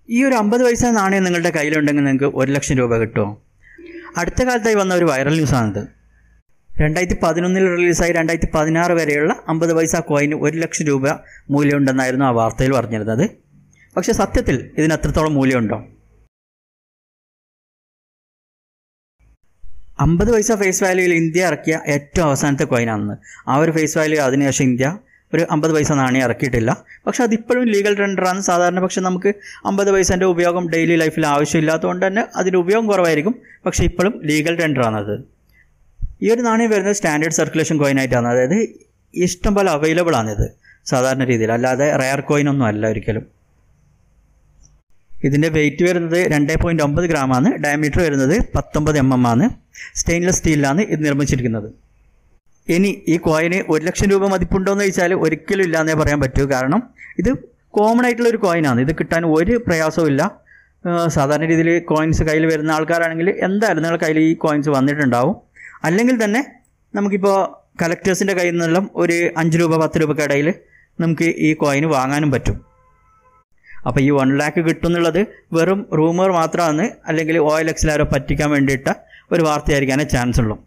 ഈ ഒരു അമ്പത് പൈസ നാണയം നിങ്ങളുടെ കയ്യിലുണ്ടെങ്കിൽ നിങ്ങൾക്ക് ഒരു ലക്ഷം രൂപ കിട്ടുമോ അടുത്ത കാലത്തായി വന്ന ഒരു വൈറൽ ന്യൂസാണിത് രണ്ടായിരത്തി പതിനൊന്നിൽ റിലീസായി രണ്ടായിരത്തി പതിനാറ് വരെയുള്ള അമ്പത് പൈസ കോയിന് ഒരു ലക്ഷം രൂപ മൂല്യമുണ്ടെന്നായിരുന്നു ആ വാർത്തയിൽ പറഞ്ഞിരുന്നത് പക്ഷേ സത്യത്തിൽ ഇതിന് എത്രത്തോളം മൂല്യമുണ്ടോ അമ്പത് പൈസ ഫേസ് വാല്യൂയിൽ ഇന്ത്യ ഇറക്കിയ ഏറ്റവും അവസാനത്തെ കോയിനാണെന്ന് ആ ഒരു ഫേസ് വാല്യൂ അതിനുശേഷം ഇന്ത്യ ഒരു അമ്പത് പൈസ നാണയം ഇറക്കിയിട്ടില്ല പക്ഷെ അതിപ്പോഴും ലീഗൽ ടെൻഡറാണ് സാധാരണ പക്ഷെ നമുക്ക് അമ്പത് പൈസൻ്റെ ഉപയോഗം ഡെയിലി ലൈഫിൽ ആവശ്യമില്ലാത്തതുകൊണ്ട് തന്നെ അതിൻ്റെ ഉപയോഗം കുറവായിരിക്കും പക്ഷേ ഇപ്പോഴും ലീഗൽ ടെൻഡറാണത് ഈ ഒരു നാണയം വരുന്നത് സ്റ്റാൻഡേർഡ് സർക്കുലേഷൻ കോയിനായിട്ടാണ് അതായത് ഇഷ്ടം പോലെ അവൈലബിൾ ആണിത് സാധാരണ രീതിയിൽ അല്ലാതെ റയർ കോയിനൊന്നും അല്ല ഒരിക്കലും ഇതിൻ്റെ വെയിറ്റ് വരുന്നത് രണ്ട് പോയിൻറ്റ് ഒമ്പത് ഗ്രാമാണ് ഡയമീറ്റർ വരുന്നത് പത്തൊമ്പത് എം എം ആണ് സ്റ്റെയിൻലെസ് സ്റ്റീലിലാണ് ഇത് നിർമ്മിച്ചിരിക്കുന്നത് ഇനി ഈ കോയിന് ഒരു ലക്ഷം രൂപ മതിപ്പുണ്ടോ എന്ന് ചോദിച്ചാൽ ഒരിക്കലും ഇല്ലാന്നേ പറയാൻ പറ്റൂ കാരണം ഇത് കോമൺ ആയിട്ടുള്ള ഒരു കോയിനാണ് ഇത് കിട്ടാൻ ഒരു പ്രയാസവും ഇല്ല ഏഹ് സാധാരണ രീതിയിൽ കോയിൻസ് കയ്യിൽ വരുന്ന ആൾക്കാരാണെങ്കിൽ എന്തായാലും നിങ്ങളുടെ കയ്യിൽ ഈ കോയിൻസ് വന്നിട്ടുണ്ടാവും അല്ലെങ്കിൽ തന്നെ നമുക്കിപ്പോൾ കലക്ടേഴ്സിൻ്റെ കയ്യിൽ നിന്നെല്ലാം ഒരു അഞ്ച് രൂപ പത്ത് രൂപയ്ക്ക് ഇടയിൽ നമുക്ക് ഈ കോയിന് വാങ്ങാനും പറ്റും അപ്പോൾ ഈ വൺ ലാക്ക് കിട്ടും എന്നുള്ളത് വെറും റൂമർ മാത്രമാണ് അല്ലെങ്കിൽ ഓയിൽ എക്സിലാരോ പറ്റിക്കാൻ വേണ്ടിയിട്ട ഒരു വാർത്തയായിരിക്കാനേ ചാൻസ് ഉള്ളൂ